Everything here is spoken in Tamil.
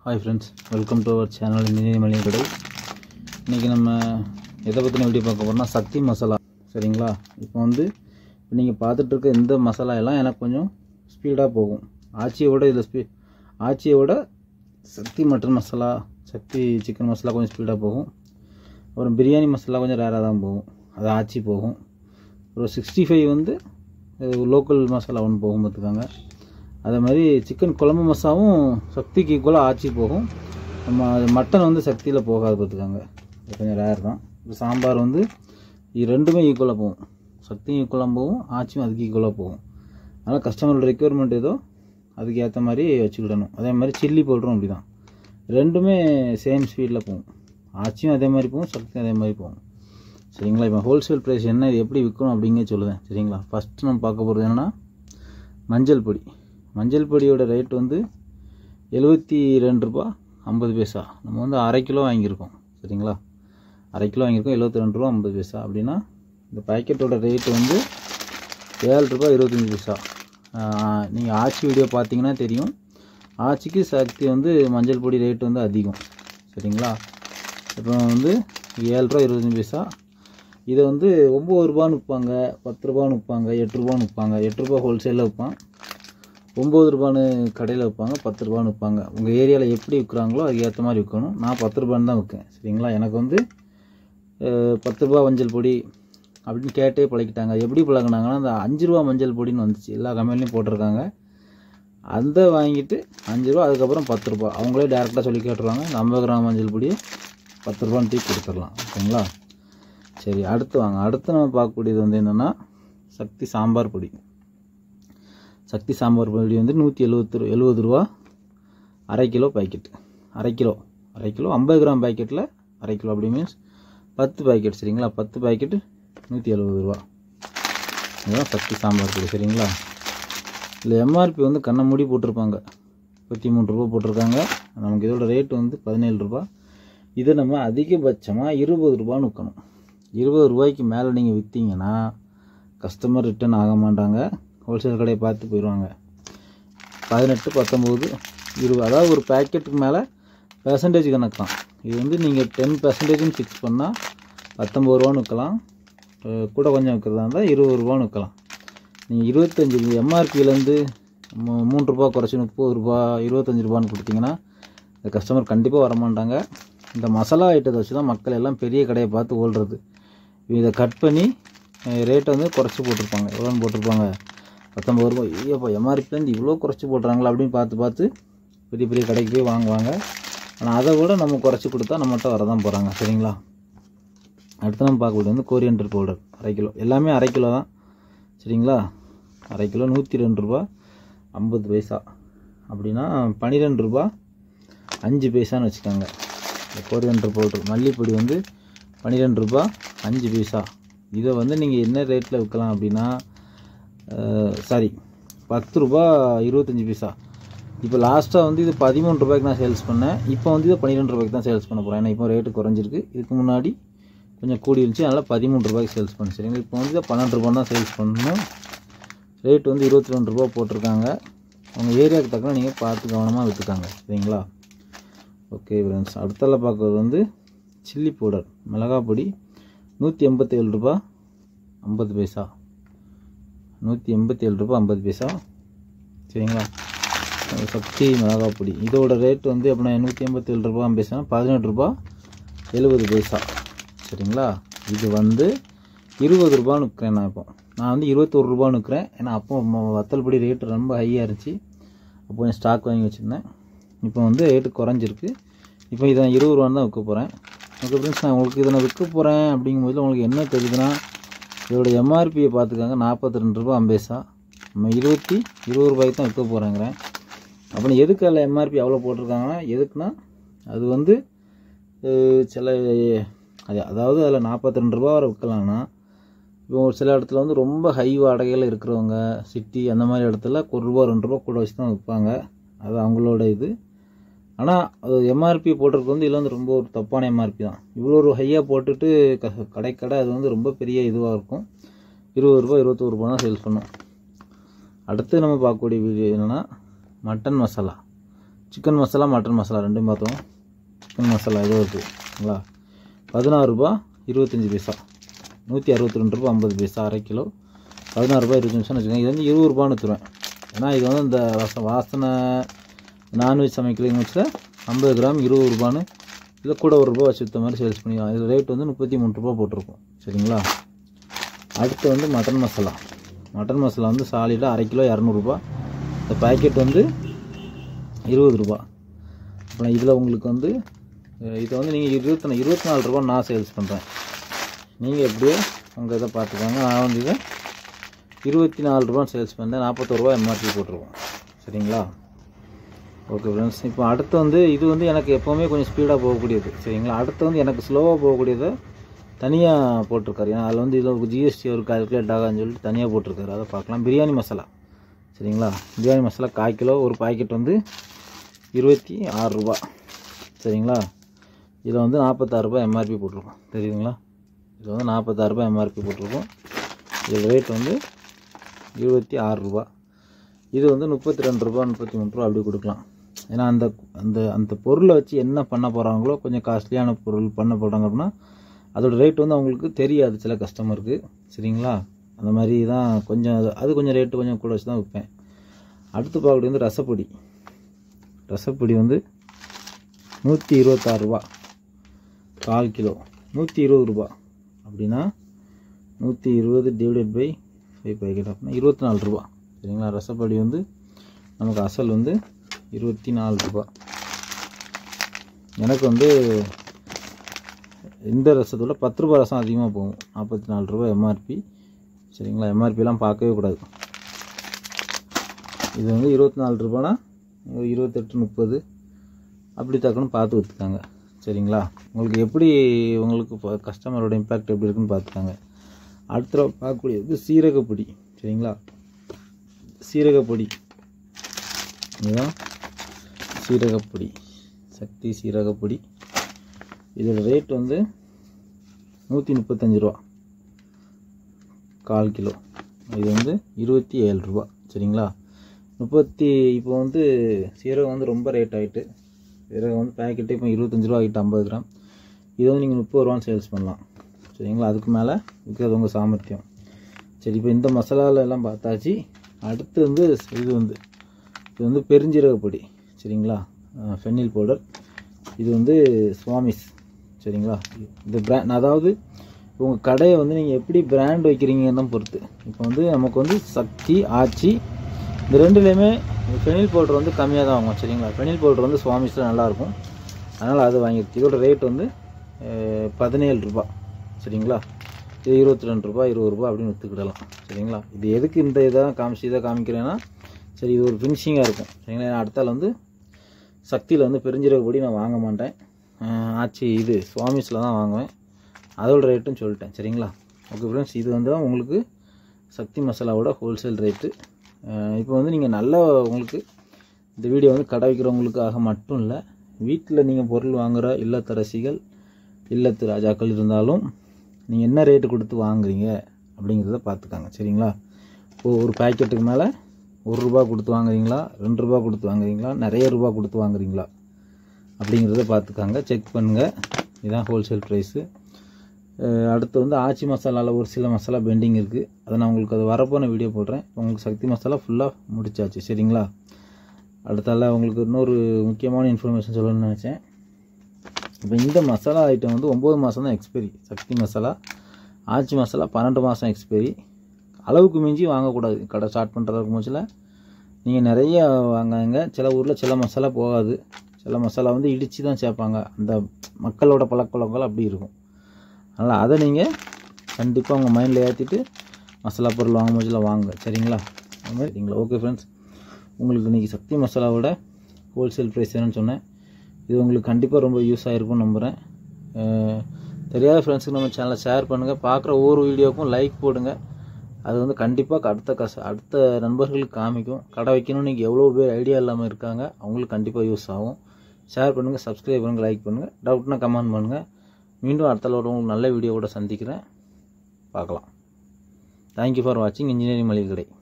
hi friends welcome to our channel engineering மளிகை கடை இன்றைக்கி நம்ம எதை பற்றின வீடியோ பார்க்க போகிறோம்னா சக்தி மசாலா சரிங்களா இப்போ வந்து இப்போ நீங்கள் பார்த்துட்டு இருக்க இந்த மசாலா எல்லாம் எனக்கு கொஞ்சம் ஸ்பீடாக போகும் ஆச்சியை விட இதில் ஸ்பீ ஆச்சியை விட சக்தி மட்டன் மசாலா சக்தி சிக்கன் மசாலா கொஞ்சம் ஸ்பீடாக போகும் அப்புறம் பிரியாணி மசாலா கொஞ்சம் ரேராக தான் போகும் அது ஆச்சி போகும் ஒரு சிக்ஸ்டி ஃபைவ் வந்து லோக்கல் மசாலா ஒன்று போகும் பார்த்துக்காங்க அதே மாதிரி சிக்கன் குழம்பு மசாவும் சக்திக்கு ஈக்குவலாக ஆச்சி போகும் நம்ம அது மட்டன் வந்து சக்தியில் போகாது பார்த்துக்காங்க இது கொஞ்சம் ரேர் தான் இப்போ சாம்பார் வந்து இது ரெண்டுமே ஈக்குவலாக போகும் சக்தியும் ஈக்குவலாக போகும் ஆச்சியும் அதுக்கு ஈக்குவலாக போகும் அதனால் கஸ்டமரோட ரெக்யர்மெண்ட் ஏதோ அதுக்கு ஏற்ற மாதிரி வச்சுக்கிடணும் அதே மாதிரி சில்லி பவுடரும் அப்படி தான் ரெண்டுமே சேம் ஸ்பீடில் போகும் ஆச்சியும் அதே மாதிரி போகும் சக்தியும் அதே மாதிரி போகும் சரிங்களா இப்போ ஹோல்சேல் ப்ரைஸ் என்ன இது எப்படி விற்கணும் அப்படிங்க சொல்லுவேன் சரிங்களா ஃபஸ்ட்டு நம்ம பார்க்க போகிறது என்னென்னா மஞ்சள் பொடி மஞ்சள் பொடியோட ரேட் வந்து எழுபத்தி ரெண்டு ரூபா ஐம்பது பைசா நம்ம வந்து அரை கிலோ வாங்கியிருக்கோம் சரிங்களா அரை கிலோ வாங்கியிருக்கோம் எழுபத்தி ரெண்டு ரூபா ஐம்பது பைசா அப்படின்னா இந்த பாக்கெட்டோட ரேட்டு வந்து ஏழு ரூபா இருபத்தஞ்சி பைசா நீங்கள் ஆச்சி வீடியோ பார்த்தீங்கன்னா தெரியும் ஆச்சிக்கு சக்தி வந்து மஞ்சள் பொடி ரேட் வந்து அதிகம் சரிங்களா இப்போ வந்து ஏழு ரூபா இருபத்தஞ்சி பைசா இதை வந்து ஒம்பது ரூபான்னு விற்பாங்க பத்து ரூபான்னு விற்பாங்க எட்டு ரூபான்னு விற்பாங்க எட்டு ரூபா ஹோல்சேலில் விற்பான் ஒம்பது ரூபான்னு கடையில் விற்பாங்க பத்து ரூபான்னு விற்பாங்க உங்கள் ஏரியாவில் எப்படி விற்கிறாங்களோ அதுக்கு ஏற்ற மாதிரி விற்கணும் நான் பத்து ரூபான்னு தான் விற்கேன் சரிங்களா எனக்கு வந்து அஹ், பத்து ரூபா மஞ்சள் பொடி அப்படின்னு கேட்டே பழகிட்டாங்க எப்படி பழகினாங்கன்னா அந்த அஞ்சு ரூபா மஞ்சள் பொடின்னு வந்துச்சு எல்லா கம்பெனிலையும் போட்டிருக்காங்க அந்த வாங்கிட்டு அஞ்சு ரூபா அதுக்கப்புறம் பத்து ரூபா அவங்களே டேரெக்டாக சொல்லி கேட்டுருவாங்க இந்த ஐம்பது கிராம் மஞ்சள் பொடியை பத்து ரூபான்னு டீ கொடுத்துடலாம் ஓகேங்களா சரி அடுத்து வாங்க அடுத்து நம்ம பார்க்கக்கூடியது வந்து என்னென்னா சக்தி சாம்பார் பொடி சக்தி சாம்பார் பொடி வந்து நூற்றி எழுபத்து எழுபது ரூபா அரை கிலோ பாக்கெட் அரை கிலோ அரை கிலோ ஐம்பது கிராம் பாக்கெட்டில் அரை கிலோ அப்படி மீன்ஸ் பத்து பாக்கெட் சரிங்களா பத்து பாக்கெட்டு நூற்றி எழுபது ரூபா இதுதான் சக்தி சாம்பார் பொடி சரிங்களா இல்லை எம்ஆர்பி வந்து கண்ணை மூடி போட்டிருப்பாங்க முப்பத்தி மூணு ரூபா போட்டிருக்காங்க நமக்கு இதோட ரேட் வந்து பதினேழு ரூபா இதை நம்ம அதிகபட்சமாக இருபது ரூபான்னு விற்கணும் இருபது ரூபாய்க்கு மேலே நீங்கள் விற்றீங்கன்னா கஸ்டமர் ரிட்டர்ன் ஆக மாட்டாங்க ஹோல்சேல் கடையை பார்த்து போயிடுவாங்க பதினெட்டு பத்தொம்போது இருபது அதாவது ஒரு பேக்கெட்டுக்கு மேலே பெர்சன்டேஜ் கணக்கு தான் இது வந்து நீங்கள் டென் பெர்சன்டேஜ்னு ஃபிக்ஸ் பண்ணால் பத்தொம்பது ரூபான்னு விற்கலாம் அஹ் கூட கொஞ்சம் விற்கிறதா இருந்தால் இருபது ரூபான்னு விற்கலாம் நீங்கள் இருபத்தஞ்சி எம்ஆர்பியிலேருந்து மூணு ரூபா குறைச்சி முப்பது ரூபா இருபத்தஞ்சி ரூபான்னு கொடுத்தீங்கன்னா இந்த கஸ்டமர் கண்டிப்பாக வரமாட்டாங்க இந்த மசாலா ஐட்டத்தை வச்சு தான் மக்கள் எல்லாம் பெரிய கடையை பார்த்து ஓடுறது இதை கட் பண்ணி ரேட்டை வந்து குறைச்சி போட்டிருப்பாங்க எவ்வளோன்னு போட்டிருப்பாங்க பத்தொம்பது ரூபாய் ஐயோப்பா எம்ஆர்பிலேருந்து இவ்வளோ குறைச்சி போடுறாங்களா அப்படின்னு பார்த்து பார்த்து பெரிய பெரிய கடைக்கு போய் வாங்குவாங்க ஆனால் அதை விட நம்ம குறைச்சி கொடுத்தா நம்மகிட்ட வரதான் போகிறாங்க சரிங்களா அடுத்து நம்ம பார்க்கக்கூடியது வந்து கோரியண்டர் பவுடர் அரை கிலோ எல்லாமே அரை கிலோ தான் சரிங்களா அரை கிலோ நூற்றி ரெண்டு ரூபா ஐம்பது பைசா அப்படின்னா பன்னிரெண்டு ரூபா அஞ்சு பைசான்னு வச்சுக்கோங்க இந்த கோரியண்டர் பவுடர் மல்லிப்பொடி வந்து பன்னிரெண்டு ரூபா அஞ்சு பைசா இதை வந்து நீங்கள் என்ன ரேட்டில் விற்கலாம் அப்படின்னா சாரி பத்து ரூபா இருபத்தஞ்சி பைசா இப்போ லாஸ்ட்டாக வந்து இது பதிமூணு ரூபாய்க்கு நான் சேல்ஸ் பண்ணேன் இப்போ வந்து இதை பன்னிரெண்டு ரூபாய்க்கு தான் சேல்ஸ் பண்ண போகிறேன் ஏன்னா இப்போ ரேட்டு குறைஞ்சிருக்கு இதுக்கு முன்னாடி கொஞ்சம் கூடி இருந்துச்சு அதனால் பதிமூணு ரூபாய்க்கு சேல்ஸ் பண்ண சரிங்களா இப்போ வந்து இதை பன்னெண்டு ரூபா தான் சேல்ஸ் பண்ணணும் ரேட் வந்து இருபத்தி ரெண்டு ரூபா போட்டிருக்காங்க உங்கள் ஏரியாவுக்கு தக்கன நீங்கள் பார்த்து கவனமாக விற்றுக்காங்க சரிங்களா ஓகே ஃப்ரெண்ட்ஸ் அடுத்தால பார்க்குறது வந்து சில்லி பவுடர் மிளகாய் பொடி நூற்றி எண்பத்தேழு ரூபா ஐம்பது பைசா நூற்றி எண்பத்தேழு ரூபா ஐம்பது பைசா சரிங்களா அது சக்தி மிளகாய் பொடி இதோட ரேட் வந்து அப்படின்னா நூற்றி எண்பத்தேழு ரூபா ஐம்பது பைசா பதினெட்டு ரூபா எழுபது பைசா சரிங்களா இது வந்து இருபது ரூபான்னு விற்கிறேன் நான் இப்போ நான் வந்து இருபத்தொரு ரூபான்னு விற்கிறேன் ஏன்னா அப்போ ம- வத்தல் பொடி ரேட்டு ரொம்ப ஹையாக இருந்துச்சு அப்போ கொஞ்சம் ஸ்டாக் வாங்கி வச்சுருந்தேன் இப்போ வந்து ரேட்டு குறைஞ்சிருக்கு இப்போ இதை நான் இருபது ரூபான்னு தான் விற்க போகிறேன் ஓகே ஃப்ரெண்ட்ஸ் நான் உங்களுக்கு இதை நான் விற்க போகிறேன் அப்படிங்கும்போது உங்களுக்கு என்ன தெரியுதுன்னா இதோட எம்ஆர்பியை பார்த்துக்காங்க நாற்பத்தி ரெண்டு ரூபா அம்பேசா நம்ம இருபத்தி இருபது ரூபாய்க்கு தான் விற்க போகிறேங்கிறேன் அப்புறம் எதுக்கு அதில் எம்ஆர்பி அவ்வளோ போட்டிருக்காங்கன்னா எதுக்குன்னா அது வந்து அஹ், சில அது அதாவது அதில் நாற்பத்தி ரெண்டு ரூபா வரை விற்கலாம்னா இப்போ ஒரு சில இடத்துல வந்து ரொம்ப ஹை வாடகையில் இருக்கிறவங்க சிட்டி அந்த மாதிரி இடத்துல ஒரு ரூபா ரெண்டு ரூபா கூட வச்சு தான் விற்பாங்க அது அவங்களோட இது ஆனால் அது எம்ஆர்பி போட்டிருக்கு வந்து இதில் வந்து ரொம்ப ஒரு தப்பான எம்ஆர்பி தான் இவ்வளோ ஒரு ஹையாக போட்டுட்டு க கடை கடை அது வந்து ரொம்ப பெரிய இதுவாக இருக்கும் இருபது ரூபா இருபத்தோரு ரூபா தான் சேல்ஸ் பண்ணும் அடுத்து நம்ம பார்க்கக்கூடிய வீடியோ என்னென்னா mutton masala chicken masala mutton masala ரெண்டும் பார்த்தோம் சிக்கன் மசாலா ஏதோ இருக்குங்களா பதினாறு ரூபா இருபத்தஞ்சி பைசா நூற்றி அறுபத்தி ரெண்டு ரூபா ஐம்பது பைசா அரை கிலோ பதினாறு ரூபாய் இருபத்தஞ்சி பைசா வச்சுக்கோங்க இது வந்து இருபது ரூபான்னு வச்சுருவேன் ஏன்னா இது வந்து இந்த வாச வாசனை நான்வெஜ் சமைக்கிறீங்க வச்சு ஐம்பது கிராம் இருபது ரூபான்னு இல்லை கூட ஒரு ரூபா வச்சு விற்ற மாதிரி சேல்ஸ் பண்ணிக்கலாம் இது ரேட் வந்து முப்பத்தி மூணு ரூபா போட்டிருக்கோம் சரிங்களா அடுத்து வந்து மட்டன் மசாலா மட்டன் மசாலா வந்து சாலிடாக அரை கிலோ இரநூறுபா இந்த பாக்கெட் வந்து இருபது ரூபா அப்புறம் இதில் உங்களுக்கு வந்து அஹ் இதை வந்து நீங்கள் இருபத்தி நா- இருபத்தி நாலு ரூபா நான் சேல்ஸ் பண்ணுறேன் நீங்கள் எப்படியோ உங்கள் இதை பார்த்துக்கோங்க நான் வந்து இதை இருபத்தி நாலு ரூபா சேல்ஸ் பண்ணேன் நாற்பத்தோரு ரூபா எம்ஆர்பி போட்டிருக்கோம் சரிங்களா ஓகே ஃப்ரெண்ட்ஸ் இப்போ அடுத்து வந்து இது வந்து எனக்கு எப்போவுமே கொஞ்சம் ஸ்பீடாக போகக்கூடியது சரிங்களா அடுத்து வந்து எனக்கு ஸ்லோவாக போகக்கூடியதை தனியாக போட்டிருக்காரு ஏன்னா அதில் வந்து இதில் ஜிஎஸ்டி ஒரு கால்குலேட் ஆகான்னு சொல்லிட்டு தனியாக போட்டிருக்காரு அதை பார்க்கலாம் பிரியாணி மசாலா சரிங்களா பிரியாணி மசாலா கால் கிலோ ஒரு பாக்கெட் வந்து இருபத்தி ஆறு ரூபா சரிங்களா இதில் வந்து நாற்பத்தாறு ரூபாய் எம்ஆர்பி போட்டிருக்கோம் தெரியுதுங்களா இது வந்து நாற்பத்தாறு ரூபாய் எம்ஆர்பி போட்டிருக்கோம் இதில் ரேட் வந்து இருபத்தி ஆறு ரூபா இது வந்து முப்பத்தி ரெண்டு ரூபா முப்பத்தி மூணு ரூபா அப்படி கொடுக்கலாம் ஏன்னா அந்த அந்த அந்த பொருளை வச்சு என்ன பண்ண போகிறாங்களோ கொஞ்சம் காஸ்ட்லியான பொருள் பண்ண போகிறாங்க அப்படின்னா அதோட ரேட் வந்து அவங்களுக்கு தெரியாது சில கஸ்டமருக்கு சரிங்களா அந்த மாதிரி தான் கொஞ்சம் அது அது கொஞ்சம் ரேட்டு கொஞ்சம் கூட வச்சு தான் விற்பேன் அடுத்து பார்க்கக்கூடிய வந்து ரசப்பொடி ரசப்பொடி வந்து நூற்றி இருபத்தாறு ரூபா கால் கிலோ நூற்றி இருபது ரூபா அப்படின்னா நூற்றி இருபது டிவைடட் பை ஃபைவ் பேக்கெட் அப்படின்னா இருபத்தி நாலு ரூபா சரிங்களா ரசப்பொடி வந்து நமக்கு அசல் வந்து இருபத்தி நாலு ரூபா எனக்கு வந்து இந்த ரசத்தோட பத்து ரூபா ரசம் அதிகமாக போகும் நாற்பத்தி நாலு ரூபா எம்ஆர்பி சரிங்களா எம்ஆர்பிலாம் பார்க்கவே கூடாது இது வந்து இருபத்தி நாலு ரூபானா ஒரு இருபத்தெட்டு முப்பது அப்படி தக்கணும் பார்த்து விற்றுக்காங்க சரிங்களா உங்களுக்கு எப்படி உங்களுக்கு இப்போ கஸ்டமரோட இம்பேக்ட் எப்படி இருக்குன்னு பார்த்துக்காங்க அடுத்த தடவை பார்க்கக்கூடியது சீரகப்பொடி சரிங்களா சீரகப்பொடி இதுதான் சீரகப்பொடி சக்தி சீரகப்பொடி இதோட ரேட் வந்து நூற்றி முப்பத்தஞ்சு ரூபா கால் கிலோ இது வந்து இருபத்தி ஏழு ரூபா சரிங்களா முப்பத்தி இப்போ வந்து சீரகம் வந்து ரொம்ப ரேட் ஆகிட்டு சீரகம் வந்து பேக்கெட்டு இப்போ இருபத்தஞ்சி ரூபா ஆகிட்டு ஐம்பது கிராம் இது வந்து நீங்கள் முப்பது ரூபான்னு சேல்ஸ் பண்ணலாம் சரிங்களா அதுக்கு மேலே விற்கிறது உங்கள் சாமர்த்தியம் சரி இப்போ இந்த மசாலால எல்லாம் பார்த்தாச்சு அடுத்து வந்து இது வந்து இது வந்து பெருஞ்சீரக பொடி சரிங்களா ஃபெனில் பவுடர் இது வந்து சுவாமிஸ் சரிங்களா இது பிராண்ட் அதாவது உங்கள் கடையை வந்து நீங்கள் எப்படி பிராண்ட் வைக்கிறீங்கன்னு தான் பொறுத்து இப்போ வந்து நமக்கு வந்து சக்தி ஆச்சி இந்த ரெண்டுலேயுமே ஃபெனில் பவுடர் வந்து கம்மியாக தான் வாங்குவோம் சரிங்களா ஃபெனில் பவுடர் வந்து சுவாமிஸில் நல்லாயிருக்கும் அதனால் அது வாங்கிடுச்சு இதோட ரேட் வந்து அஹ், பதினேழு ரூபா சரிங்களா இது இருபத்தி ரெண்டு ரூபா இருபது ரூபா அப்படின்னு விற்றுக்கிடலாம் சரிங்களா இது எதுக்கு இந்த இதை காமிச்சு இதை காமிக்கிறேன்னா சரி இது ஒரு ஃபினிஷிங்காக இருக்கும் சரிங்களா ஏன்னா அடுத்தால வந்து சக்தியில் வந்து பெருஞ்சீரக பொடி நான் வாங்க மாட்டேன் அஹ், ஆச்சி இது சுவாமிஸில் தான் வாங்குவேன் அதோட ரேட்டும் சொல்லிட்டேன் சரிங்களா ஓகே ஃப்ரெண்ட்ஸ் இது வந்து தான் உங்களுக்கு சக்தி மசாலாவோட ஹோல்சேல் ரேட்டு இப்போ வந்து நீங்கள் நல்ல உங்களுக்கு இந்த வீடியோ வந்து கடை வைக்கிறவங்களுக்காக மட்டும் இல்லை வீட்டில் நீங்கள் பொருள் வாங்குகிற இல்லத்தரசிகள் இல்லத்து ராஜாக்கள் இருந்தாலும் நீங்கள் என்ன ரேட்டு கொடுத்து வாங்குறீங்க அப்படிங்கிறத பார்த்துக்காங்க சரிங்களா இப்போ ஒரு பாக்கெட்டுக்கு மேலே ஒரு ரூபா கொடுத்து வாங்குறீங்களா ரெண்டு ரூபா கொடுத்து வாங்குறீங்களா நிறைய ரூபா கொடுத்து வாங்குறீங்களா அப்படிங்கிறத பார்த்துக்காங்க செக் பண்ணுங்கள் இதுதான் ஹோல்சேல் ப்ரைஸு அடுத்து வந்து ஆச்சி மசாலாவில் ஒரு சில மசாலா பெண்டிங் இருக்குது அதை நான் உங்களுக்கு அது வரப்போன வீடியோ போடுறேன் உங்களுக்கு சக்தி மசாலா ஃபுல்லாக முடிச்சாச்சு சரிங்களா அடுத்தால உங்களுக்கு இன்னொரு முக்கியமான இன்ஃபர்மேஷன் சொல்லணும்னு நினச்சேன் இப்போ இந்த மசாலா ஐட்டம் வந்து ஒம்பது மாதம் தான் எக்ஸ்பைரி சக்தி மசாலா ஆச்சி மசாலா பன்னெண்டு மாதம் எக்ஸ்பைரி அளவுக்கு மிஞ்சி வாங்கக்கூடாது கடை ஸ்டார்ட் பண்ணுறதுக்கு முச்சில் நீங்கள் நிறைய வாங்குங்க சில ஊரில் சில மசாலா போகாது சில மசாலா வந்து இடித்து தான் சேர்ப்பாங்க அந்த மக்களோட பழக்கவழக்கங்கள் அப்படி இருக்கும் அதனால் அதை நீங்கள் கண்டிப்பாக உங்கள் மைண்டில் ஏற்றிட்டு மசாலா பொருள் வாங்கும் போதில் வாங்க சரிங்களா அது மாதிரி சரிங்களா ஓகே ஃப்ரெண்ட்ஸ் உங்களுக்கு இன்றைக்கி சக்தி மசாலாவோட ஹோல்சேல் ப்ரைஸ் என்னன்னு சொன்னேன் இது உங்களுக்கு கண்டிப்பாக ரொம்ப யூஸ் ஆகிருக்கும்னு நம்புகிறேன் அஹ் தெரியாத ஃப்ரெண்ட்ஸுக்கு நம்ம சேனலை ஷேர் பண்ணுங்கள் பார்க்குற ஒவ்வொரு வீடியோக்கும் லைக் போடுங்க அது வந்து கண்டிப்பாக அடுத்த கச அடுத்த நண்பர்களுக்கு காமிக்கும் கடை வைக்கணும்னு நீங்கள் எவ்வளோ பேர் ஐடியா இல்லாமல் இருக்காங்க அவங்களுக்கு கண்டிப்பாக யூஸ் ஆகும் ஷேர் பண்ணுங்கள் சப்ஸ்கிரைப் பண்ணுங்கள் லைக் பண்ணுங்கள் டவுட்னா கமெண்ட் பண்ணுங்கள் மீண்டும் அடுத்த ஒரு உங்களுக்கு நல்ல வீடியோவோட சந்திக்கிறேன் பார்க்கலாம் தேங்க்யூ ஃபார் வாட்சிங் இன்ஜினியரிங் மளிகை கடை